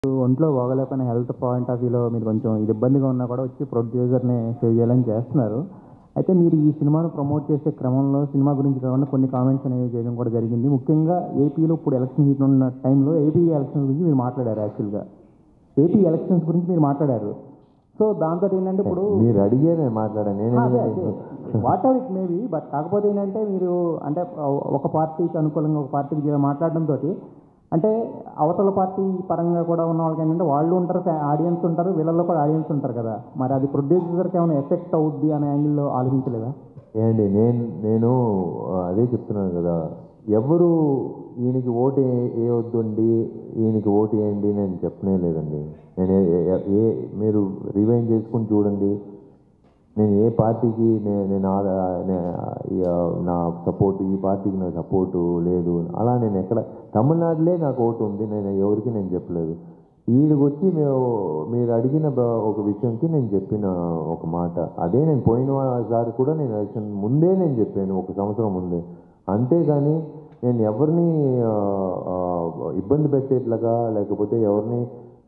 ఒంట్లో బాగోలేకపోయినా health point of వ్యూలో మీరు కొంచెం ఇది ఇబ్బందిగా ఉన్నా కూడా వచ్చి ప్రొడ్యూసర్ని సేవ్ చేయాలని చేస్తున్నారు అయితే మీరు ఈ సినిమాను ప్రమోట్ చేసే క్రమంలో సినిమా గురించి కాకుండా కొన్ని కామెంట్స్ అనేవి చేయడం కూడా జరిగింది ముఖ్యంగా ఏపీలో ఇప్పుడు ఎలక్షన్ హీట్ ఉన్న టైంలో ఏపీ ఎలక్షన్స్ గురించి మీరు మాట్లాడారు యాక్చువల్గా ఏపీ ఎలక్షన్స్ గురించి మీరు మాట్లాడారు సో దాంతో ఏంటంటే ఇప్పుడు మీరు అడిగే నేను మాట్లాడాను నేను what are it maybe but కాకపోతే ఏంటంటే మీరు అంటే ఒక పార్టీకి అనుకూలంగా ఒక పార్టీకి జర మాట్లాడడంతో అంటే అవతల పార్టీ పరంగా కూడా ఉన్న వాళ్ళకి ఏంటంటే వాళ్ళు ఉంటారు ఆడియన్స్ ఉంటారు వీళ్ళల్లో కూడా ఆడియన్స్ ఉంటారు కదా మరి అది ప్రొడ్యూసర్కి ఏమైనా ఎఫెక్ట్ అవుద్ది అనే యాంగిల్లో ఆలోచించలేదా ఏంటి నేను నేను ఆ, అదే చెప్తున్నాను కదా ఎవరు ఈయనకి ఓటు ఏ- వేయొద్దండి ఈయనకి ఓటు వేయండి నేను చెప్పనే లేదండి నేను ఏ- ఏ- ఏ మీరు రివైండ్ చేసుకుని చూడండి నేను ఏ పార్టీకి నే- నేను ఆ- నే- ఈ, ఆ, నా సపోర్ట్ ఈ పార్టీకి నా సపోర్టు లేదు అలా నేను ఎక్కడ తమిళనాడులే నాకు ఓటు ఉంది నేను ఎవరికి నేను చెప్పలేదు ఈడికి వచ్చి మేము మీరు అడిగిన బ- ఒక విషయంకి నేను చెప్పిన ఒక మాట అదే నేను పోయినసారి కూడా నేను ఎలక్షన్ ముందే నేను చెప్పాను ఒక సంవత్సరం ముందే అంతేగాని నేను ఎవరిని ఆ, ఆ, ఇబ్బంది పెట్టేట్లుగా లేకపోతే ఎవరిని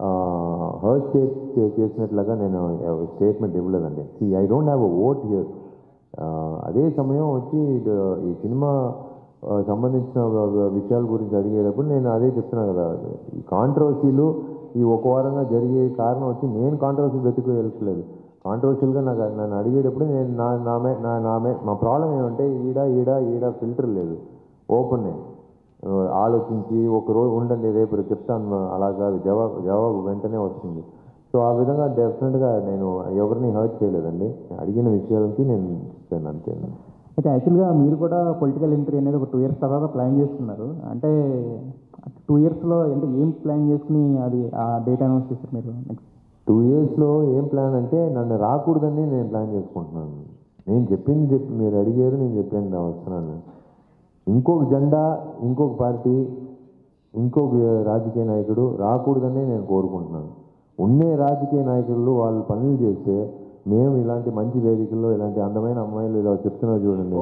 హర్ట్ చే చేసినట్లుగా నేను స్టేట్మెంట్ ఇవ్వలేదండి see I don't have a vote here అదే సమయం వచ్చి ఇది, ఈ సినిమా ఆ, సంబంధించిన వ- వ- విషయాల గురించి అడిగేటప్పుడు నేను అదే చెప్తున్నాను కదా ఈ కాంట్రవర్సీలు ఈ ఒక వారంగా జరిగే కారణం వచ్చి నేను కాంట్రవర్సీ వెతుకు వెళ్ళట్లేదు కాంట్రవర్షియల్గా నాకు నన్ను అడిగేటప్పుడు నేను నా నామే నా నామే మా ప్రాబ్లం ఏమంటే ఈడ ఈడ ఈడ ఫిల్టర్ లేదు ఓపెన్ ఆలోచించి ఒక రోజు ఉండండి రేపు రేపు చెప్తాను అలా కాదు జవాబు జవాబు వెంటనే వస్తుంది సో ఆ విధంగా డెఫినెట్గా నేను ఎవరిని హర్ట్ చేయలేదండి అడిగిన విషయాలకి నేను చెప్పాను అంతే అయితే యాక్చువల్గా మీరు కూడా పొలిటికల్ ఎంట్రీ అనేది ఒక టూ ఇయర్స్ తర్వాత ప్లాన్ చేస్తున్నారు అంటే టూ ఇయర్స్లో అంటే ఏం ప్లాన్ చేసుకుని అది ఆ డేట్ అనౌన్స్ చేస్తారు మీరు నెక్స్ట్ టూ ఇయర్స్లో ఏం ప్లాన్ అంటే నన్ను రాకూడదని నేను ప్లాన్ చేసుకుంటున్నాను నేను చెప్పింది చెప్పి మీరు అడిగారు నేను చెప్పాను నా వస్తున్నాను ఇంకొక జెండా ఇంకొక పార్టీ ఇంకొక రాజకీయ నాయకుడు రాకూడదని నేను కోరుకుంటున్నాను ఉండే రాజకీయ నాయకులు వాళ్ళు పనులు చేస్తే మేము ఇలాంటి మంచి వేదికల్లో ఇలాంటి అందమైన అమ్మాయిలు ఇలా చెప్తున్నారు చూడండి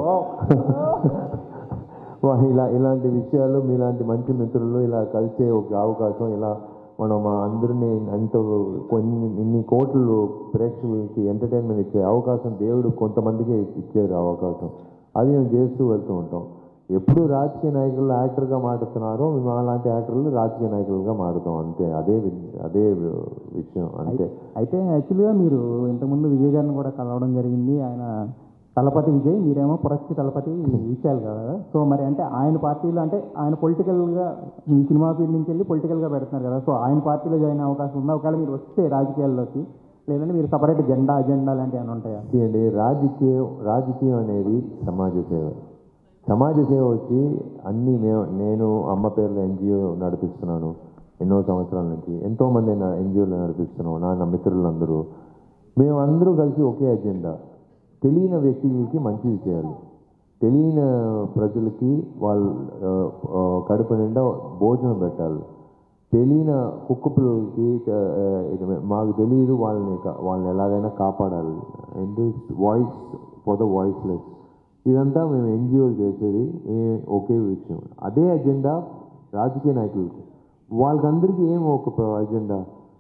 వా- ఇలా ఇలాంటి విషయాలు మీలాంటి మంచి మిత్రులు ఇలా కలిసే ఒక అవకాశం ఇలా మనం మా అందరినీ ఎంతో కొన్ని ఇన్ని కోట్లు ప్రేక్షకులకి ఎంటర్టైన్మెంట్ ఇచ్చే అవకాశం దేవుడు కొంతమందికి ఇచ్చారు ఆ అవకాశం అది మేము చేస్తూ వెళ్తూ ఉంటాం ఎప్పుడు రాజకీయ నాయకులు యాక్టర్గా మారుతున్నారో మేము అలాంటి యాక్టర్లు రాజకీయ నాయకులుగా మారుతాం అంతే అదే వి- అదే విషయం అంతే అయితే యాక్చువల్గా మీరు ఇంతకుముందు విజయ్ గారిని కూడా కలవడం జరిగింది ఆయన తలపతి విజయ్ మీరేమో పురస్కి తలపతి విషయాలు కదా సో మరి అంటే ఆయన పార్టీలో అంటే ఆయన పొలిటికల్గా ఈ సినిమా ఫీల్డ్ నుంచి వెళ్ళి పొలిటికల్గా పెడుతున్నారు కదా సో ఆయన పార్టీలో జాయిన్ అయ్యే అవకాశం ఉందా ఒకవేళ మీరు వస్తే రాజకీయాల్లోకి లేదంటే మీరు సపరేట్ జెండా అజెండా లాంటివి ఏమైనా ఉంటాయా ఇది అండి రాజకీయం రాజకీయం అనేది సమాజ సేవ సమాజ సేవ వచ్చి అన్నీ మేము నేను అమ్మ పేరులో ఎన్జిఓ నడిపిస్తున్నాను ఎన్నో సంవత్సరాల నుంచి ఎంతోమంది నా ఎన్జిఓలు నడిపిస్తున్నాం నా నా మిత్రులందరూ మేము అందరూ కలిసి ఒకే అజెండా తెలియని వ్యక్తులకి మంచిది చేయాలి తెలియని ప్రజలకి వాళ్ళ ఆ, ఆ, కడుపు నిండా భోజనం పెట్టాలి తెలియని కుక్క పిల్లలకి ఆ, ఇది మాకు తెలియదు వాళ్ళని కా- వాళ్ళని ఎలాగైనా కాపాడాలి and voice for the voiceless ఇదంతా మేము ఎన్జిఓలు చేసేది ఏ- ఒకే విషయం అదే అజెండా రాజకీయ నాయకులకి వాళ్ళకందరికీ ఏం ఒక అజెండా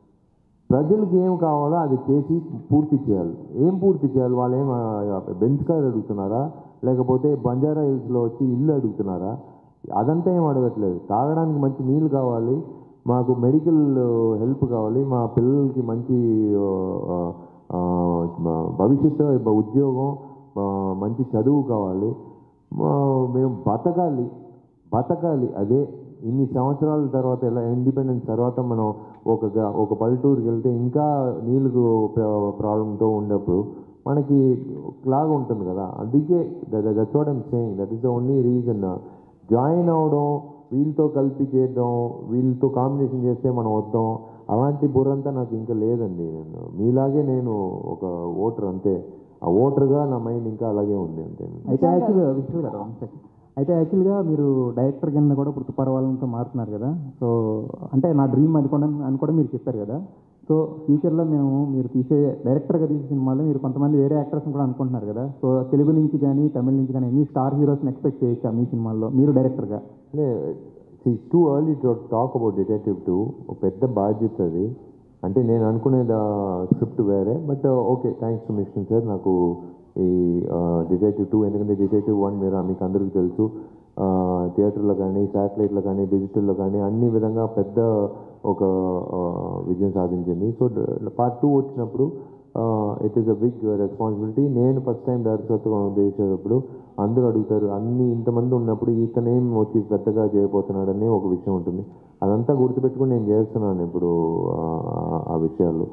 ప్రజలకు ఏం కావాలో అది చేసి పూర్తి చేయాలి ఏం పూర్తి చేయాలి వాళ్ళు ఏం బెంచ్ కార్ అడుగుతున్నారా లేకపోతే బంజారా హిల్స్లో వచ్చి ఇల్లు అడుగుతున్నారా అదంతా ఏం అడగట్లేదు తాగడానికి మంచి నీళ్ళు కావాలి మాకు మెడికల్ హెల్ప్ కావాలి మా పిల్లలకి మంచి ఆ, ఆ, ఆ, భవిష్యత్తు బ- ఉద్యోగం ఆ, మంచి చదువు కావాలి మా- మేము బతకాలి బతకాలి అదే ఇన్ని సంవత్సరాల తర్వాత ఎలా ఇండిపెండెన్స్ తర్వాత మనం ఒక గ- ఒక పల్లెటూరుకి వెళ్తే ఇంకా నీళ్ళకు ప్రాబ్లంతో ఉన్నప్పుడు మనకి లాగా ఉంటుంది కదా అందుకే that's what I'm saying that is the only reason join అవడం వీళ్ళతో కలిపి చేయడం వీళ్ళతో కాంబినేషన్ చేస్తే మనం వద్దాం అలాంటి బుర్రంతా నాకు ఇంకా లేదండి నేను మీలాగే నేను ఒక ఓటర్ అంతే ఆ ఓటర్గా నా మైండ్ ఇంకా అలాగే ఉంది అంతే అయితే యాక్చువల్గా విషయం కదా one second. అయితే యాక్చువల్గా మీరు డైరెక్టర్ కింద కూడా ఇప్పుడు తుపారవాళ్ళతో మారుతున్నారు కదా సో అంటే నా డ్రీమ్ అది కూడా అని కూడా మీరు చెప్పారు కదా సో ఫ్యూచర్లో మేము మీరు తీసే డైరెక్టర్గా తీసే సినిమాలో మీరు కొంతమంది వేరే యాక్టర్స్ని కూడా అనుకుంటున్నారు కదా సో తెలుగు నుంచి కానీ తమిళ నుంచి కానీ ఎన్ని స్టార్ హీరోస్ని ఎక్స్పెక్ట్ చేయొచ్చా మీ సినిమాల్లో మీరు డైరెక్టర్గా అంటే it's too early to talk about detective two ఒక పెద్ద బాధ్యత అది అంటే నేను అనుకునేది స్క్రిప్ట్ వేరే but okay thanks to mission sir నాకు ఈ డిటెక్టివ్ టూ ఎందుకంటే డిటెక్టివ్ వన్ మీరు మీకు అందరికీ తెలుసు థియేటర్లో కానీ శాటిలైట్లో కానీ డిజిటల్లో కానీ అన్ని విధంగా పెద్ద ఒక ఆ, విజయం సాధించింది సో పార్ట్ టూ వచ్చినప్పుడు it is a big responsibility నేను ఫస్ట్ టైం దర్శకత్వం చేసేటప్పుడు అందరూ అడుగుతారు అన్ని ఇంతమంది ఉన్నప్పుడు ఇతనేం వచ్చి పెద్దగా చేయబోతున్నాడని ఒక విషయం ఉంటుంది అదంతా గుర్తుపెట్టుకుని నేను చేస్తున్నాను ఇప్పుడు ఆ, ఆ విషయాలు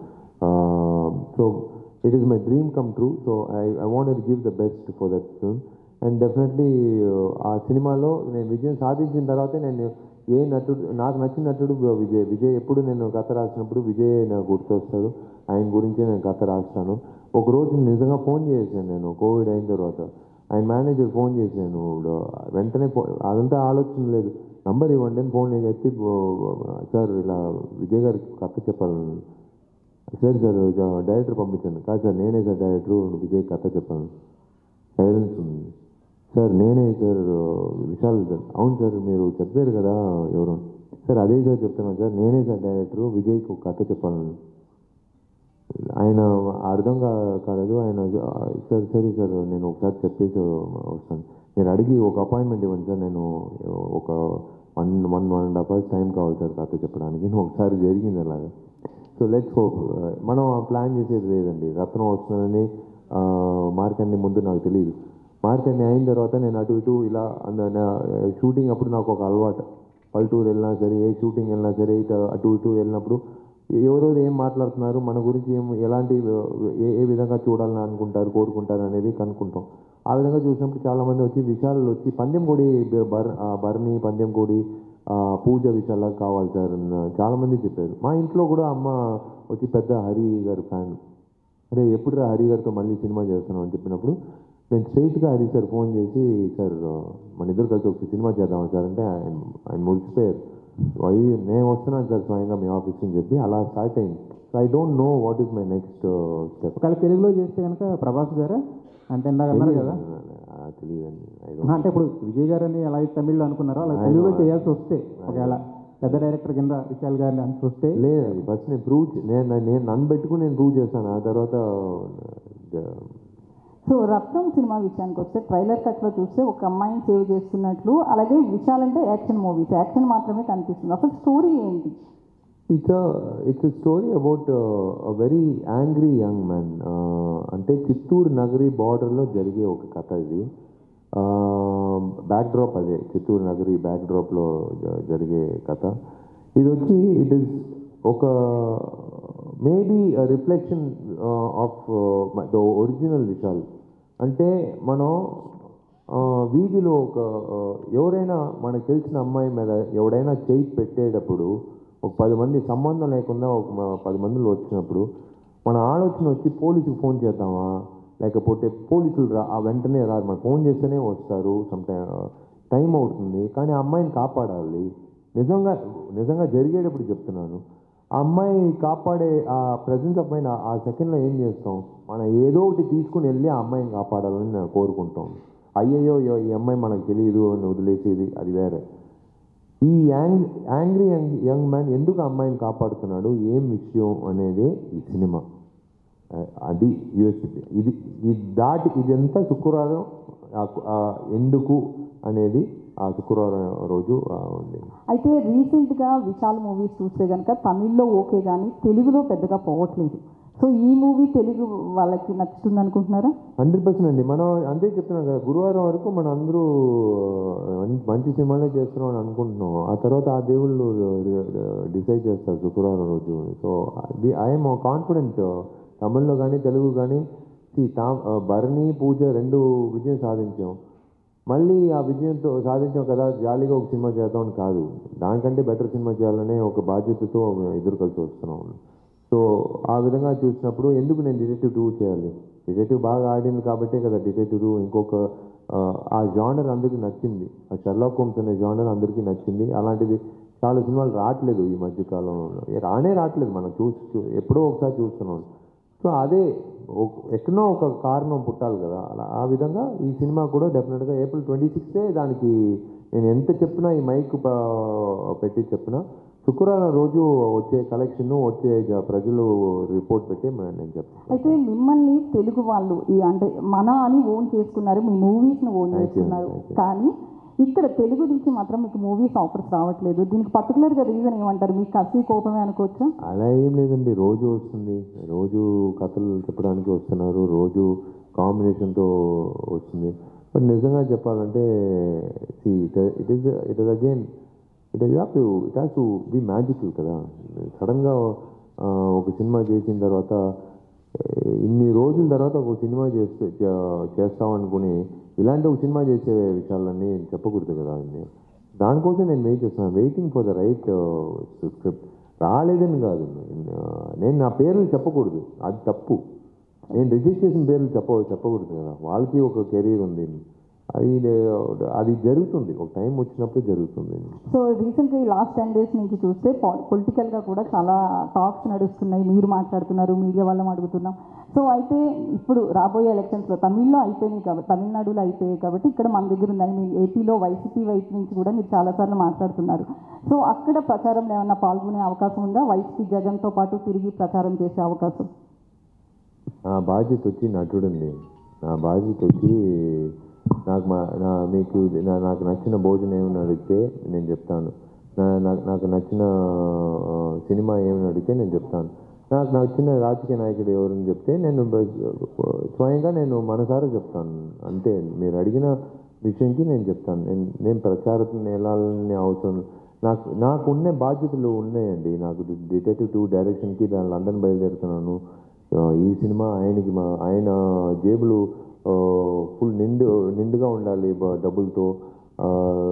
so it is my dream come true so I I want give the best for that film and definitely ఆ సినిమాలో నేను విజయం సాధించిన తర్వాతే నేను ఏ నటుడు నాకు నచ్చిన నటుడు విజయ్ విజయ్ ఎప్పుడు నేను కథ రాసినప్పుడు విజయ్ నాకు గుర్తొస్తాడు ఆయన గురించే నేను కథ రాస్తాను ఒక రోజు నిజంగా ఫోన్ చేశాను నేను కోవిడ్ అయిన తర్వాత ఆయన మేనేజర్ ఫోన్ చేశాను వెంటనే ఫో- అదంతా ఆలోచన లేదు నంబర్ ఇవ్వండి అని ఫోన్ నేను ఎత్తి సార్ ఇలా విజయ్ గారికి కథ చెప్పాలని సరే సార్ ఇక డైరెక్టర్ పంపించాను కాదు సార్ నేనే సార్ డైరెక్టర్ విజయ్ కథ చెప్పాను సైలెన్స్ ఉంది సార్ నేనే సార్ విశాల్ సార్ అవును సార్ మీరు చెప్పారు కదా ఎవరు సార్ అదే సార్ చెప్తున్నాను సార్ నేనే సార్ డైరెక్టర్ విజయ్కి ఒక కథ చెప్పాలని ఆయన అర్థం కా కాలేదు ఆయన సార్ సరే సార్ నేను ఒకసారి చెప్పేసి వస్తాను నేను అడిగి ఒక అపాయింట్మెంట్ ఇవ్వండి సార్ నేను ఒక one one one and half hours time కావాలి సార్ కథ చెప్పడానికి నేను ఒకసారి జరిగింది అలాగా సో లెట్స్ హోప్ మనం ప్లాన్ చేసేది లేదండి రత్నం వస్తుందని మార్కెట్ని ముందు నాకు తెలియదు మార్కెట్ని అయిన తర్వాత నేను అటు ఇటు ఇలా షూటింగ్ అప్పుడు నాకు ఒక అలవాటు పల్లెటూరు వెళ్ళినా సరే ఏ షూటింగ్ వెళ్ళినా సరే ఇటు అటు ఇటు వెళ్ళినప్పుడు ఎవరెవరు ఏం మాట్లాడుతున్నారు మన గురించి ఏం ఎలాంటి ఏ ఏ విధంగా చూడాలని అనుకుంటారు కోరుకుంటారు అనేది కనుక్కుంటాం ఆ విధంగా చూసినప్పుడు చాలామంది వచ్చి విషయాలు వచ్చి పందెం కోడి బర్ ఆ బర్ని పందెం కోడి ఆ, పూజ విషయాలకు కావాలి సార్ అని చాలామంది చెప్పారు మా ఇంట్లో కూడా అమ్మ వచ్చి పెద్ద హరి గారు ఫ్యాన్ అరే ఎప్పుడురా హరి గారితో మళ్ళీ సినిమా చేస్తున్నాం అని చెప్పినప్పుడు నేను స్ట్రైట్గా హరి సార్ ఫోన్ చేసి సార్ మన ఇద్దరు కలిసి ఒక సినిమా చేద్దాం సార్ అంటే ఆయన ఆయన మురిసిపోయారు అయ్యి నేను వస్తున్నాను సార్ స్వయంగా మీ ఆఫీస్కి అని చెప్పి అలా స్టార్ట్ అయింది so I don't know what is my next step ఒకవేళ తెలుగులో చేస్తే కనుక ప్రభాస్ గారు అంటే ఇందాక అన్నారు కదా తెలియదండి ఐ ఆ, అంటే ఇప్పుడు విజయ్ గారు అని ఎలా అయితే తమిళ్లో అనుకున్నారో అలా తెలుగులో చేయాల్సి వస్తే ఒకవేళ పెద్ద డైరెక్టర్ కింద విశాల్ గారిని అని వస్తే లేదు ఫస్ట్ నేను ప్రూవ్ నేను నేను నన్ను పెట్టుకుని నేను ప్రూవ్ చేస్తాను ఆ తర్వాత uh, సో రత్నం సినిమా విషయానికి వస్తే ట్రైలర్ కట్లో చూస్తే ఒక అమ్మాయిని సేవ్ చేస్తున్నట్లు అలాగే విశాల్ అంటే యాక్షన్ మూవీస్ యాక్షన్ మాత్రమే కనిపిస్తుంది అసలు స్టోరీ ఏంటి it's it's a story about a very angry young man అంటే చిత్తూరు నగరి బార్డర్లో జరిగే ఒక కథ ఇది బ్యాక్ డ్రాప్ అదే చిత్తూరు నగరి బ్యాక్ డ్రాప్లో జరిగే కథ ఇది వచ్చి ఇట్ ఇస్ ఒక maybe reflection of the original విషయాలు అంటే మనం ఆ, వీధిలో ఒక ఆ, ఎవరైనా మనకు తెలిసిన అమ్మాయి మీద ఎవడైనా చేయి పెట్టేటప్పుడు ఒక పది మంది సంబంధం లేకుండా ఒక మ- పది మందిలో వచ్చినప్పుడు మన ఆలోచన వచ్చి పోలీసుకు ఫోన్ చేద్దామా లేకపోతే పోలీసులు రా ఆ వెంటనే రాదు మనం ఫోన్ చేస్తేనే వస్తారు సమ్ టైం అవుతుంది కానీ ఆ అమ్మాయిని కాపాడాలి నిజంగా నిజంగా జరిగేటప్పుడు చెప్తున్నాను ఆ అమ్మాయి కాపాడే ఆ ప్రజెన్స్ ఆఫ్ మైండ్ ఆ సెకండ్లో ఏం చేస్తాం మనం ఏదో ఒకటి తీసుకుని వెళ్ళి ఆ అమ్మాయిని కాపాడాలని నేను కోరుకుంటాం అయ్యయ్యో ఈ అమ్మాయి మనకు తెలియదు అని వదిలేసేది అది వేరే ఈ యాంగ్ యాంగ్రీ యంగ్ యంగ్ మ్యాన్ ఎందుకు ఆ అమ్మాయిని కాపాడుతున్నాడు ఏం విషయం అనేది ఈ సినిమా ఆ, అది యూఎస్పీ ఇది ఇది దాటి ఇదంతా శుక్రవారం ఆ- ఆ ఎందుకు అనేది ఆ శుక్రవారం రోజు ఆ, ఉంది అయితే రీసెంట్గా విశాల్ మూవీస్ చూస్తే కనుక తమిళ్లో ఓకే కానీ తెలుగులో పెద్దగా పోవట్లేదు సో ఈ మూవీ తెలుగు వాళ్ళకి నచ్చుతుంది అనుకుంటున్నారా హండ్రెడ్ పర్సెంట్ అండి మనం అంతే చెప్తున్నాం కదా గురువారం వరకు మనం అందరూ ఆ, మంచి సినిమాలే చేస్తున్నాం అని అనుకుంటున్నాం ఆ తర్వాత ఆ దేవుళ్ళు డిసైడ్ చేస్తారు శుక్రవారం రోజు సో అది ఐఎమ్ కాన్ఫిడెంట్ తమిళ్లో కానీ తెలుగు కానీ తా ఆ, భరణి పూజ రెండు విజయం సాధించాం మళ్ళీ ఆ విజయంతో సాధించాం కదా జాలీగా ఒక సినిమా చేద్దామని కాదు దానికంటే బెటర్ సినిమా చేయాలనే ఒక బాధ్యతతో మేము ఇద్దరు కలిసి వస్తున్నాం సో ఆ విధంగా చూసినప్పుడు ఎందుకు నేను డిటెక్టివ్ టూ చేయాలి డిటెక్టివ్ బాగా ఆడింది కాబట్టే కదా డిటెక్టివ్ టూ ఇంకొక ఆ, ఆ జానర్ అందరికీ నచ్చింది ఆ షర్లాక్ హోమ్స్ అనే జానర్ అందరికీ నచ్చింది అలాంటిది చాలా సినిమాలు రావట్లేదు ఈ మధ్య కాలంలో ఏ రానే రావట్లేదు మనం చూసి చూ- ఎప్పుడో ఒకసారి చూస్తున్నాం సో అదే ఒక- ఎక్కడో ఒక కారణం పుట్టాలి కదా అలా ఆ విధంగా ఈ సినిమా కూడా డెఫినెట్గా ఏప్రిల్ ట్వంటీ సిక్స్తే దానికి నేను ఎంత చెప్పినా ఈ మైక్ ప- పెట్టి చెప్పినా శుక్రవారం రోజు వచ్చే కలెక్షన్ వచ్చే జ- ప్రజలు రిపోర్ట్ పెట్టి మ- నేను చెప్తాను అయితే మిమ్మల్ని తెలుగు వాళ్ళు ఈ అంటే మన అని ఓన్ చేసుకున్నారు మీ మూవీస్ని ఓన్ Thank you, చేసుకున్నారు thank you. కానీ ఇక్కడ తెలుగు నుంచి మాత్రం మీకు మూవీస్ ఆఫర్స్ రావట్లేదు దీనికి పర్టికులర్గా రీజన్ ఏమంటారు మీకు కసి కోపమే అనుకోవచ్చా అలా ఏం లేదండి రోజు వస్తుంది రోజు కథలు చెప్పడానికి వస్తున్నారు రోజు కాంబినేషన్తో వస్తుంది బట్ నిజంగా చెప్పాలంటే it is it is again it is to it has to be magical కదా సడన్గా ఒక సినిమా చేసిన తర్వాత ఆ, ఇన్ని రోజుల తర్వాత ఒక సినిమా చేస్తే చే- చేస్తాం అనుకుని ఇలాంటి ఒక సినిమా చేసే విషయాలన్నీ చెప్పకూడదు కదా అండి దానికోసం నేను వెయిట్ చేస్తున్నాను waiting for the right script రాలేదని కాదు ఆ, నేను నా పేర్లు చెప్పకూడదు అది తప్పు నేను రిజిస్టర్ చేసిన పేర్లు చెప్ప చెప్పకూడదు కదా వాళ్ళకి ఒక కెరీర్ ఉంది అది అది జరుగుతుంది ఒక టైం వచ్చినప్పుడు జరుగుతుంది సో రీసెంట్గా ఈ లాస్ట్ టెన్ డేస్ నుంచి చూస్తే పొలిటికల్గా కూడా చాలా టాక్స్ నడుస్తున్నాయి మీరు మాట్లాడుతున్నారు మీడియా వాళ్ళం అడుగుతున్నాం సో అయితే ఇప్పుడు రాబోయే ఎలక్షన్స్లో తమిళ్లో అయిపోయినాయి కాబట్టి తమిళనాడులో అయిపోయాయి కాబట్టి ఇక్కడ మన దగ్గర ఉందని మీ ఏపీలో వైసీపీ వైపు నుంచి కూడా మీరు చాలాసార్లు మాట్లాడుతున్నారు సో అక్కడ ప్రచారంలో ఏమన్నా పాల్గొనే అవకాశం ఉందా వైసీపీ జగన్తో పాటు తిరిగి ప్రచారం చేసే అవకాశం నా బాధ్యత వచ్చి నటుడండి నా బాధ్యత వచ్చి నాకు మా నా మీకు నా నాకు నచ్చిన భోజనం ఏమని అడిగితే నేను చెప్తాను నా నాకు నాకు నచ్చిన ఆ, సినిమా ఏమని అడిగితే నేను చెప్తాను నాకు నచ్చిన రాజకీయ నాయకుడు ఎవరని చెప్తే నేను బ- స్వయంగా నేను మనసారా చెప్తాను అంతే మీరు అడిగిన విషయంకి నేను చెప్తాను నేను నేను ప్రచారం వెళ్ళాలని అవసరం నాకు నాకు ఉన్న బాధ్యతలు ఉన్నాయండి నాకు డిటెక్టివ్ టూ డైరెక్షన్కి దాని లండన్ బయలుదేరుతున్నాను ఆ, ఈ సినిమా ఆయనకి మా ఆయన జేబులు ఫుల్ నిండు నిండుగా ఉండాలి బ- డబ్బులతో ఆ,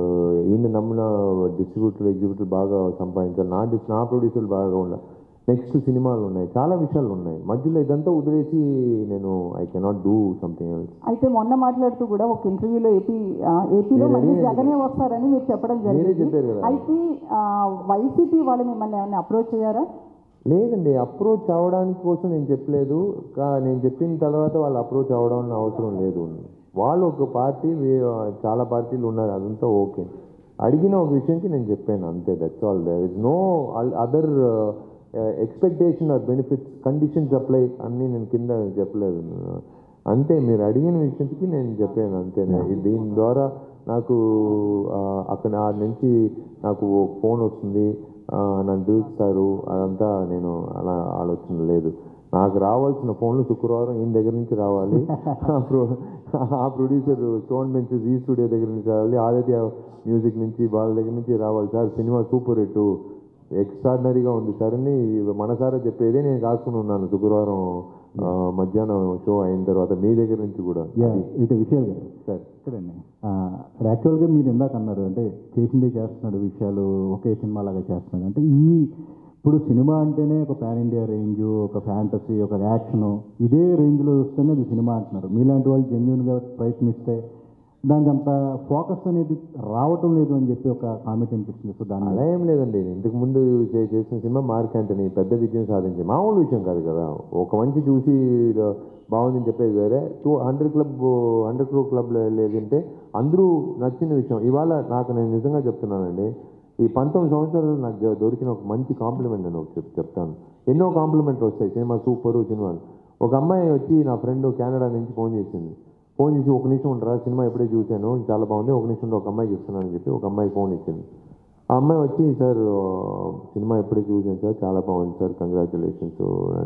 ఈయన నమ్మిన డిస్ట్రిబ్యూటర్ ఎగ్జిబ్యూటర్ బాగా సంపాదించాలి నా డిస్ నా ప్రొడ్యూసర్లు బాగా ఉండాలి నెక్స్ట్ సినిమాలు ఉన్నాయి చాలా విషయాలు ఉన్నాయి మధ్యలో ఇదంతా వదిలేసి నేను I cannot do something else అయితే మొన్న మాట్లాడుతూ కూడా ఒక ఇంటర్వ్యూలో ఏపీ ఆ, ఏపీలో మళ్ళీ జగనే వస్తారని మీరు చెప్పడం మీరే జరిగింది చెప్పారు కదా. అయితే ఆ, వైసీపీ వాళ్ళు మిమ్మల్ని ఏమైనా అప్రోచ్ అయ్యారా లేదండి అప్రోచ్ అవ్వడానికి కోసం నేను చెప్పలేదు కా- నేను చెప్పిన తర్వాత వాళ్ళు అప్రోచ్ అవ్వడం అవసరం లేదు వాళ్ళు ఒక పార్టీ వీ- చాలా పార్టీలు ఉన్నారు అదంతా ఓకే అడిగిన ఒక విషయంకి నేను చెప్పాను అంతే that's all there is no other expectation or benefits conditions apply అన్నీ నేను కింద చెప్పలేదు అంతే మీరు అడిగిన విషయంకి నేను చెప్పాను అంతే దీని ద్వారా నాకు ఆ, అక్కడ ఆ నుంచి నాకు ఫోన్ వస్తుంది ఆ, నన్ను పిలుస్తారు అదంతా నేను అలా ఆలోచన లేదు నాకు రావాల్సిన ఫోన్లు శుక్రవారం ఈయన దగ్గర నుంచి రావాలి ఆ ప్రొ- ఆ ప్రొడ్యూసర్ స్టోన్ నుంచి జీ స్టూడియో దగ్గర నుంచి రావాలి ఆదిత్య మ్యూజిక్ నుంచి వాళ్ళ దగ్గర నుంచి రావాలి సార్ సినిమా సూపర్ హిట్ ఎక్స్ట్రాడినరీగా ఉంది సార్ అని మనసారా చెప్పేదే నేను కాసుకుని ఉన్నాను శుక్రవారం ఆ, మధ్యాహ్నం షో అయిన తర్వాత మీ దగ్గర నుంచి కూడా యా ఇటు విషయాలు గారు సార్ ఇక్కడండి యాక్చువల్గా మీరు ఇందాక అన్నారు అంటే చేసిందే చేస్తున్నాడు విషయాలు ఒకే సినిమా లాగా చేస్తున్నాడు అంటే ఈ ఇప్పుడు సినిమా అంటేనే ఒక పాన్ ఇండియా రేంజ్ ఒక ఫ్యాంటసీ ఒక యాక్షన్ ఇదే రేంజ్లో వస్తేనే అది సినిమా అంటున్నారు మీలాంటి వాళ్ళు జెన్యున్గా ప్రయత్నిస్తే దానికి అంత ఫోకస్ అనేది రావటం లేదు అని చెప్పి ఒక కామెంట్ అనిపిస్తుంది సో దాని అలా ఏం లేదండి ఇంతకు ముందు చే- చేసిన సినిమా మార్క్ యాంటనీ పెద్ద విజయం సాధించింది మామూలు విషయం కాదు కదా ఒక మంచి చూసి ఇదో బాగుందని చెప్పేది వేరే two hundred club hundred crore club లేదంటే అందరూ నచ్చిన విషయం ఇవాళ నాకు నేను నిజంగా చెప్తున్నానండి ఈ పంతొమ్మిది సంవత్సరాలు నాకు దొ- దొరికిన ఒక మంచి కాంప్లిమెంట్ నేను ఒకటి చెప్ చెప్తాను ఎన్నో కాంప్లిమెంట్లు వస్తాయి సినిమా సూపరు సినిమాలు ఒక అమ్మాయి వచ్చి నా ఫ్రెండ్ కెనడా నుంచి ఫోన్ చేసింది ఫోన్ చేసి ఒక నిమిషం ఉంటారా సినిమా ఎప్పుడే చూశాను చాలా బాగుంది ఒక నిమిషం ఉండి ఒక అమ్మాయికి ఇస్తున్నానని చెప్పి ఒక అమ్మాయి ఫోన్ ఇచ్చింది ఆ అమ్మాయి వచ్చి సార్ ఆ, సినిమా ఎప్పుడే చూసాను సార్ చాలా బాగుంది సార్ కంగ్రాచులేషన్స్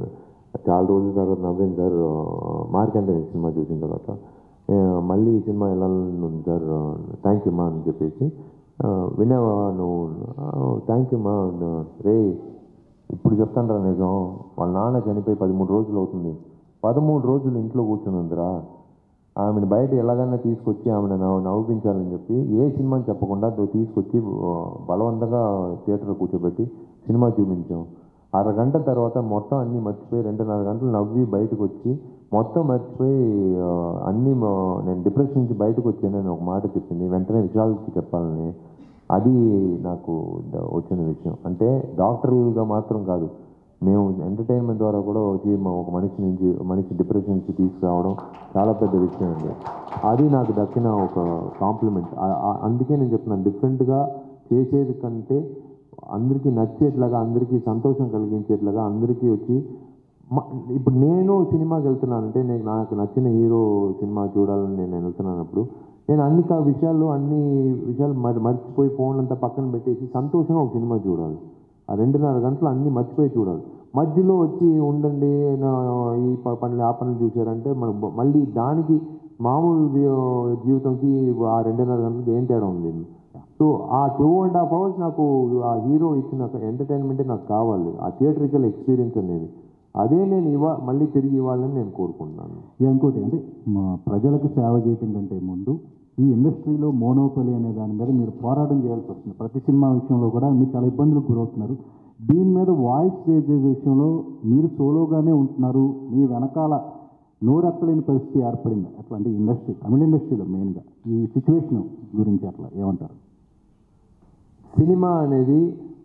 చాలా రోజుల తర్వాత నవ్వాను సార్ మార్కంటే సినిమా చూసిన తర్వాత "ఏ, మళ్ళీ ఈ సినిమా వెళ్ళాలని ఉంది సార్ థ్యాంక్ యూ మా అని చెప్పేసి "ఆ, విన్నావా నువ్వు థ్యాంక్ యూ మా రే ఇప్పుడు చెప్తాను రా నిజం వాళ్ళ నాన్న చనిపోయి పదమూడు రోజులు అవుతుంది పదమూడు రోజులు ఇంట్లో కూర్చుని ఉందిరా ఆమెను బయట ఎలాగైనా తీసుకొచ్చి ఆమెను నవ్వు నవ్వించాలని చెప్పి ఏ సినిమాని చెప్పకుండా దో తీసుకొచ్చి ఆ, బలవంతంగా థియేటర్లో కూర్చోబెట్టి సినిమా చూపించాం అరగంట తర్వాత మొత్తం అన్నీ మర్చిపోయి రెండున్నర గంటలు నవ్వి బయటకు వచ్చి మొత్తం మర్చిపోయి ఆ, అన్నీ మా- నేను డిప్రెషన్ నుంచి బయటకు వచ్చానని ఒక మాట చెప్పింది వెంటనే విషయాలకి చెప్పాలని అది నాకు ద- వచ్చిన విషయం అంటే డాక్టర్లుగా మాత్రం కాదు మేము ఎంటర్టైన్మెంట్ ద్వారా కూడా వచ్చి మా ఒక మనిషి నుంచి మనిషి డిప్రెషన్ నుంచి తీసుకురావడం చాలా పెద్ద విషయం అండి అది నాకు దక్కిన ఒక కాంప్లిమెంట్ అందుకే నేను చెప్తున్నాను డిఫరెంట్గా చేసేది కంటే అందరికీ నచ్చేట్లాగా అందరికీ సంతోషం కలిగించేట్లాగా అందరికీ వచ్చి మ- ఇప్పుడు నేను సినిమాకి వెళ్తున్నానంటే నేను నాకు నచ్చిన హీరో సినిమా చూడాలని నేను వెళ్తున్నానప్పుడు నేను అన్ని కా- విషయాలు అన్ని విషయాలు మరి మర్చిపోయి ఫోన్లంతా పక్కన పెట్టేసి సంతోషంగా ఒక సినిమా చూడాలి ఆ రెండున్నర గంటలు అన్ని మర్చిపోయి చూడాలి మధ్యలో వచ్చి ఉండండి నా ఈ ప- పనులు ఆ పనులు చూసారంటే మనం బ- మళ్ళీ దానికి మామూలు జీ- జీవితంకి ఆ రెండున్నర గంటలకి ఏం తేడా ఉంది సో ఆ టూ అండ్ హాఫ్ అవర్స్ నాకు ఆ హీరో ఇచ్చిన ఎంటర్టైన్మెంటే నాకు కావాలి ఆ థియేటరికల్ ఎక్స్పీరియన్స్ అనేది అదే నేను ఇవ్వ మళ్ళీ తిరిగి ఇవ్వాలని నేను కోరుకుంటున్నాను ఇంకోటి అంటే మా ప్రజలకి సేవ చేయటం కంటే ముందు ఈ ఇండస్ట్రీలో మోనోపలి అనే దాని మీద మీరు పోరాటం చేయాల్సి వస్తుంది ప్రతి సినిమా విషయంలో కూడా మీరు చాలా ఇబ్బందులకు గురవుతున్నారు దీని మీద వాయిస్ చేసే విషయంలో మీరు సోలోగానే ఉంటున్నారు మీ వెనకాల నోరెత్తలేని పరిస్థితి ఏర్పడింది అట్లా అంటే ఇండస్ట్రీ తమిళ ఇండస్ట్రీలో మెయిన్గా ఈ సిచ్యువేషన్ గురించి అట్లా ఏమంటారు సినిమా అనేది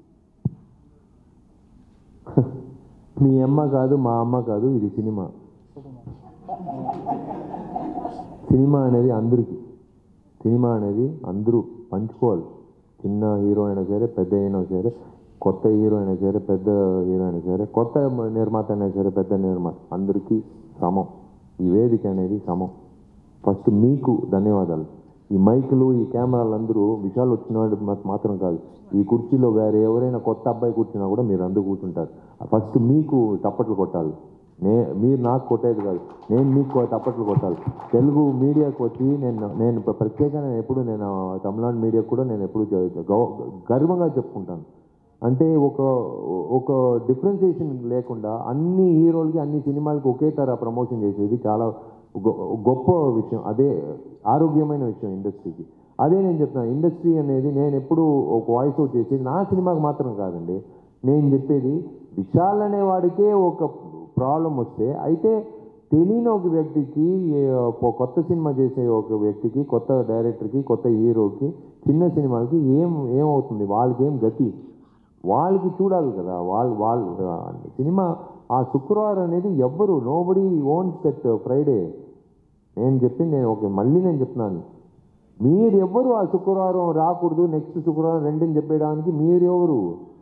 మీ అమ్మ కాదు మా అమ్మ కాదు ఇది సినిమా సినిమా అనేది అందరికీ సినిమా అనేది అందరూ పంచుకోవాలి చిన్న హీరో అయినా సరే పెద్ద అయినా సరే కొత్త హీరో అయినా సరే పెద్ద హీరో అయినా సరే కొత్త నిర్మాత అయినా సరే పెద్ద నిర్మాత అందరికీ సమం ఈ వేదిక అనేది సమం ఫస్ట్ మీకు ధన్యవాదాలు ఈ మైకులు ఈ కెమెరాలు అందరూ విషయాలు వచ్చిన వాడు మా- మాత్రం కాదు ఈ కుర్చీలో వేరే ఎవరైనా కొత్త అబ్బాయి కూర్చున్నా కూడా మీరు అందరూ కూర్చుంటారు ఫస్ట్ మీకు తప్పట్లు కొట్టాలి నే మీరు నాకు కొట్టేది కాదు నేను మీకు తప్పట్లు కొట్టాలి తెలుగు మీడియాకి వచ్చి నేను నేను ప్ర- ప్రత్యేకంగా నేను ఎప్పుడు నేను తమిళనాడు మీడియాకు కూడా నేను ఎప్పుడు గ- గౌ- గర్వంగా చెప్పుకుంటాను అంటే ఒక ఒక డిఫరెన్సియేషన్ లేకుండా అన్ని హీరోలకి అన్ని సినిమాలకి ఒకే తర ప్రమోషన్ చేసేది చాలా గొ- గొప్ప విషయం అదే ఆరోగ్యమైన విషయం ఇండస్ట్రీకి అదే నేను చెప్తున్నాను ఇండస్ట్రీ అనేది నేను ఎప్పుడు ఒక వాయిస్ అవుట్ చేసేది నా సినిమాకి మాత్రం కాదండి నేను చెప్పేది విశాల్ అనే వాడికే ఒక ప్రాబ్లం వస్తే అయితే తెలియని ఒక వ్యక్తికి ఏ, ఒక కొత్త సినిమా చేసే ఒక వ్యక్తికి కొత్త డైరెక్టర్కి కొత్త హీరోకి చిన్న సినిమాలకి ఏం ఏమవుతుంది వాళ్ళకి ఏం గతి వాళ్ళకి చూడాలి కదా వాళ్ళు వాళ్ళు ఆ, సినిమా ఆ శుక్రవారం అనేది ఎవ్వరు నోబడి ఓన్స్ దట్ ఫ్రైడే నేను చెప్పింది నేను ఓకే మళ్ళీ నేను చెప్తున్నాను మీరు ఎవ్వరు ఆ శుక్రవారం రాకూడదు నెక్స్ట్ శుక్రవారం రెండని చెప్పేయడానికి మీరు ఎవరు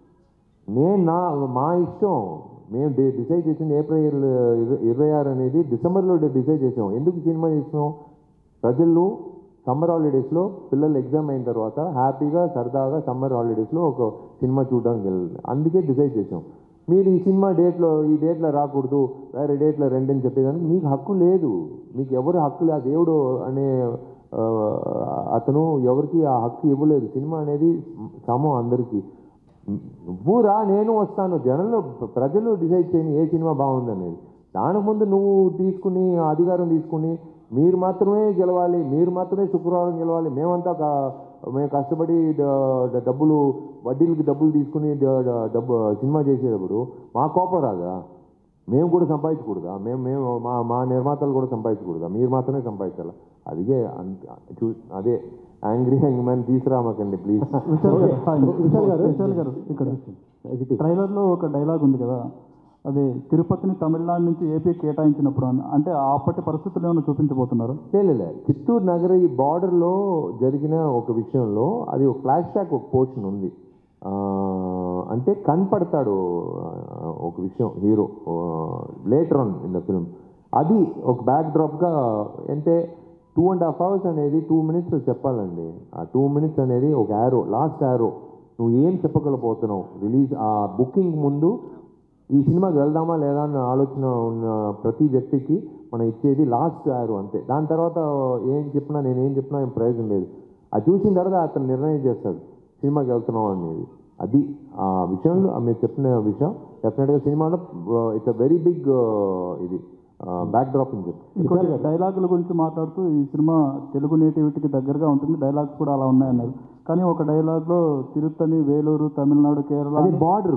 నేను నా మా ఇష్టం మేము డి- డిసైడ్ చేసింది ఏప్రిల్ ఇరవై- ఇరవై ఆరు అనేది డిసెంబర్లో డిసైడ్ చేసాం ఎందుకు సినిమా చేసినాం ప్రజలు సమ్మర్ హాలిడేస్లో పిల్లలు ఎగ్జామ్ అయిన తర్వాత హ్యాపీగా సరదాగా సమ్మర్ హాలిడేస్లో ఒక సినిమా చూడడానికి వెళ్ళాలి అందుకే డిసైడ్ చేసాం మీరు ఈ సినిమా డేట్లో ఈ డేట్లో రాకూడదు వేరే డేట్లో రెండని చెప్పేదానికి మీకు హక్కు లేదు మీకు ఎవరు హక్కు లేదు దేవుడు అనే ఆ, అతను ఎవరికి ఆ హక్కు ఇవ్వలేదు సినిమా అనేది సమం అందరికీ నువ్వు రా నేను వస్తాను జనంలో ప్రజలు డిసైడ్ చేయని ఏ సినిమా బాగుందనేది దానికి ముందు నువ్వు తీసుకుని ఆ అధికారం తీసుకుని మీరు మాత్రమే గెలవాలి మీరు మాత్రమే శుక్రవారం గెలవాలి మేమంతా క- మేము కష్టపడి డ- డ- డబ్బులు వడ్డీలకి డబ్బులు తీసుకుని డ- డ- డబ్బు సినిమా చేసేటప్పుడు మా కోపం రాదా మేము కూడా సంపాదించకూడదా మేము మేము మా మా నిర్మాతలు కూడా సంపాదించకూడదా మీరు మాత్రమే సంపాదించాలా అదిగే అంత చూ అదే యాంగ్రీ యంగ్ మ్యాన్ తీసుకురామకండి ప్లీజ్ విశాల్ గారు హాయ్. విశాల్ గారు విశాల్ గారు ఇక్కడ ట్రైలర్లో ఒక డైలాగ్ ఉంది కదా అదే తిరుపతిని తమిళనాడు నుంచి ఏపీ కేటాయించినప్పుడు అని అంటే అప్పటి పరిస్థితులు ఏమైనా చూపించబోతున్నారు లేదు చిత్తూరు నగర ఈ బార్డర్లో జరిగిన ఒక విషయంలో అది ఒక ఫ్లాష్ బ్యాక్ ఒక పోర్షన్ ఉంది ఆ, అంటే కనపడతాడు ఆ, ఒక విషయం hero later on in the film అది ఒక బ్యాక్ డ్రాప్గా అంటే టూ అండ్ హాఫ్ అవర్స్ అనేది టూ మినిట్స్ చెప్పాలండి ఆ టూ మినిట్స్ అనేది ఒక యారో లాస్ట్ యారో నువ్వు ఏం చెప్పగలపోతున్నావు రిలీజ్ ఆ బుకింగ్ ముందు ఈ సినిమాకి వెళ్దామా లేదా అన్న ఆలోచన ఉన్న ప్రతి వ్యక్తికి మనం ఇచ్చేది లాస్ట్ యారో అంతే దాని తర్వాత ఏం చెప్పినా నేను ఏం చెప్పినా ఏం ప్రయోజనం లేదు అది చూసిన తర్వాత అతను నిర్ణయం చేస్తాడు సినిమాకి వెళ్తున్నాం అనేది అది ఆ విషయంలో ఆ మీరు చెప్పిన విషయం డెఫినెట్గా సినిమాలో ఇట్స్ అ వెరీ బిగ్ ఇది బ్యాక్ డ్రాప్ అని చెప్పి ఇంకోటి డైలాగుల గురించి మాట్లాడుతూ ఈ సినిమా తెలుగు నేటివిటీకి దగ్గరగా ఉంటుంది డైలాగ్స్ కూడా అలా ఉన్నాయన్నారు కానీ ఒక డైలాగ్లో తిరుత్తని వేలూరు తమిళనాడు కేరళ అది బార్డర్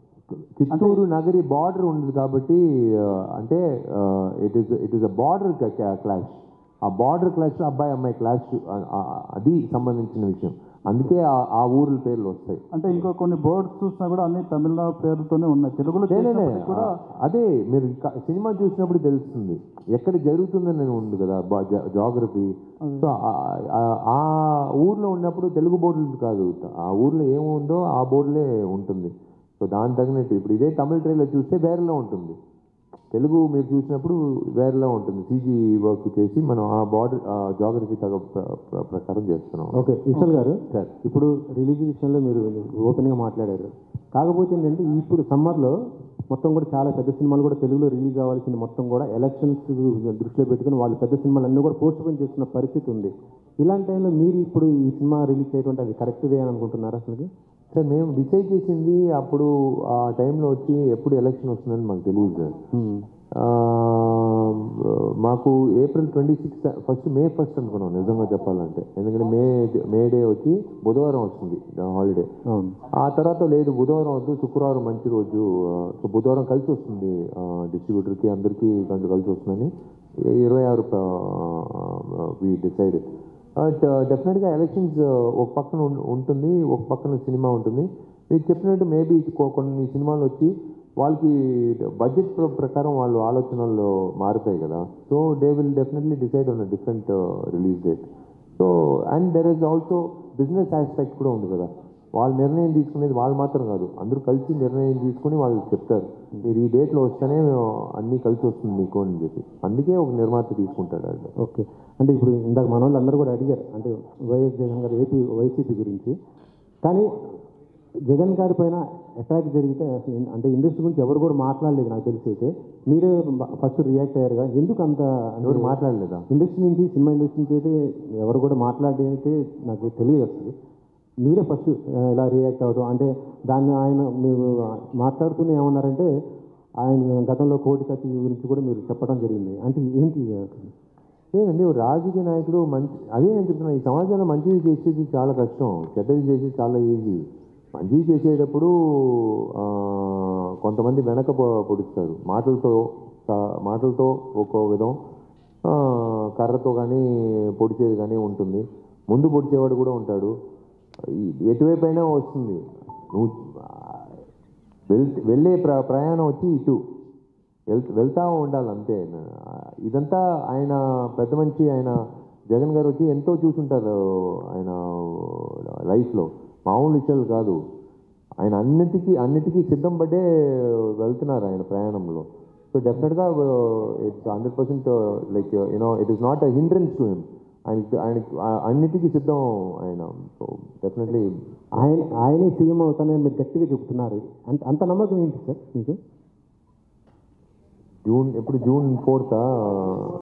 చిత్తూరు నగరి బార్డర్ ఉంది కాబట్టి ఆ, అంటే it is it is a border clash ఆ బార్డర్ క్లాష్ అబ్బాయి అమ్మాయి క్లాష్ అది సంబంధించిన విషయం అందుకే ఆ- ఆ ఊర్ల పేర్లు వస్తాయి అంటే ఇంకో కొన్ని బోర్డ్స్ చూసినా కూడా అన్ని తమిళనాడు పేరుతోనే ఉన్నాయి తెలుగులో నేనే చేసినప్పటికీ కూడా అదే మీరు క- సినిమా చూసినప్పుడు తెలుస్తుంది ఎక్కడ జరుగుతుందని నేను ఉంది కదా జాగ్రఫీ సో ఆ ఊర్లో ఉన్నప్పుడు తెలుగు బోర్డులు కాదు ఆ ఊర్లో ఏముందో ఆ బోర్డులే ఉంటుంది సో దాని తగినట్టు ఇప్పుడు ఇదే తమిళ ట్రైలర్ చూస్తే వేరేలా ఉంటుంది తెలుగు మీరు చూసినప్పుడు వేరేలా ఉంటుంది సీజీ వర్క్ చేసి మనం ఆ బార్డర్ జాగ్రఫీ తగ ప్ర- ప్ర- ప్రకారం చేస్తున్నాం ఓకే విశాల్ గారు సార్ ఇప్పుడు రిలీజ్ విషయంలో మీరు ఓపెన్గా మాట్లాడారు కాకపోతే ఏంటంటే ఇప్పుడు సమ్మర్లో మొత్తం కూడా చాలా పెద్ద సినిమాలు కూడా తెలుగులో రిలీజ్ అవ్వాల్సిన మొత్తం కూడా ఎలక్షన్స్ దృష్టిలో పెట్టుకుని వాళ్ళు పెద్ద సినిమాలు అన్నీ కూడా పోస్ట్ పోన్ చేస్తున్న పరిస్థితి ఉంది ఇలాంటి టైంలో మీరు ఇప్పుడు ఈ సినిమా రిలీజ్ చేయడం అది కరెక్ట్ వే అని అనుకుంటున్నారా అసలు సార్ మేము డిసైడ్ చేసింది అప్పుడు ఆ టైంలో వచ్చి ఎప్పుడు ఎలక్షన్ వస్తుందని మాకు తెలియదు సార్ ఆ, మాకు April twenty sixth first May first అనుకున్నాం నిజంగా చెప్పాలంటే ఎందుకంటే మే మే డే వచ్చి బుధవారం వస్తుంది హాలిడే అవును ఆ తర్వాత లేదు బుధవారం వద్దు శుక్రవారం మంచి రోజు ఆ, సో బుధవారం కలిసి వస్తుంది డిస్ట్రిబ్యూటర్కి అందరికీ దాంట్లో కలిసి వస్తుందని ఇరవై ఆరు వి డిసైడ్ బట్ డెఫినెట్గా ఎలక్షన్స్ ఒక పక్కన ఉం- ఉంటుంది ఒక పక్కన సినిమా ఉంటుంది మీరు చెప్పినట్టు మేబీ కొన్ని సినిమాలు వచ్చి వాళ్ళకి బడ్జెట్ ప్రకారం వాళ్ళు ఆలోచనలు మారుతాయి కదా so they will definitely decide on different release date so and there is also business aspect కూడా ఉంది కదా వాళ్ళు నిర్ణయం తీసుకునేది వాళ్ళు మాత్రం కాదు అందరూ కలిసి నిర్ణయం తీసుకుని వాళ్ళు చెప్తారు మీరు ఈ డేట్లో వస్తేనే మేము అన్నీ కలిసి వస్తుంది మీకు అని చెప్పి అందుకే ఒక నిర్మాత తీసుకుంటాడు అది ఓకే అంటే ఇప్పుడు ఇందాక మన వాళ్ళు అందరూ కూడా అడిగారు అంటే వైఎస్ జగన్ గారు ఏపీ వైసీపీ గురించి కానీ జగన్ గారి పైన అటాక్ జరిగితే అసలు ఇన్- అంటే ఇండస్ట్రీ గురించి ఎవరు కూడా మాట్లాడలేదు నాకు తెలిసి అయితే మీరే ఫస్ట్ రియాక్ట్ అయ్యారుగా ఎందుకు అంత ఎవరు మాట్లాడలేదా ఇండస్ట్రీ నుంచి సినిమా ఇండస్ట్రీ నుంచి అయితే ఎవరు కూడా మాట్లాడేది నాకు తెలియదు అసలు మీరే ఫస్ట్ ఇలా రియాక్ట్ అవ్వడం అంటే దాన్ని ఆయన మీరు మాట్లాడుతూనే ఏమన్నారంటే ఆయన గతంలో కోటి కత్తి గురించి కూడా మీరు చెప్పడం జరిగింది అంటే ఏంటి ఇది అసలు లేదండి ఓ రాజకీయ నాయకుడు మంచి అదే నేను చెప్తున్నా ఈ సమాజంలో మంచిది చేసేది చాలా కష్టం చెడ్డది చేసేది చాలా ఈజీ మంచిది చేసేటప్పుడు ఆ, కొంతమంది వెనక పొ- పొడుస్తారు మాటలతో సా- మాటలతో ఒక్కో విధం ఆ, కర్రతో కానీ పొడిచేది కానీ ఉంటుంది ముందు పొడిచేవాడు కూడా ఉంటాడు ఈ- ఎటువైపు అయినా వస్తుంది నువ్వు ఆ, వెళ్ వెళ్ళే ప్ర ప్రయాణం వచ్చి ఇటు వెళ్ వెళ్తా ఉండాలి అంతే ఆ, ఇదంతా ఆయన పెద్ద మంచి ఆయన జగన్ గారు వచ్చి ఎంతో చూసుంటారు ఆయన లైఫ్లో మామూలు విషయాలు కాదు ఆయన అన్నిటికీ అన్నిటికీ సిద్ధం పడ్డే వెళ్తున్నారు ఆయన ప్రయాణంలో సో డెఫినెట్గా it's hundred percent like you know it is not a hindrance to him ఆయన ఆయన అన్నిటికీ సిద్ధం ఆయన సో డెఫినెట్లీ ఆయన ఆయనే సీఎం అవుతానని మీరు గట్టిగా చెప్తున్నారు అంత అంత నమ్మకం ఏంటి సార్ మీకు జూన్ ఎప్పుడు జూన్ ఫోర్త్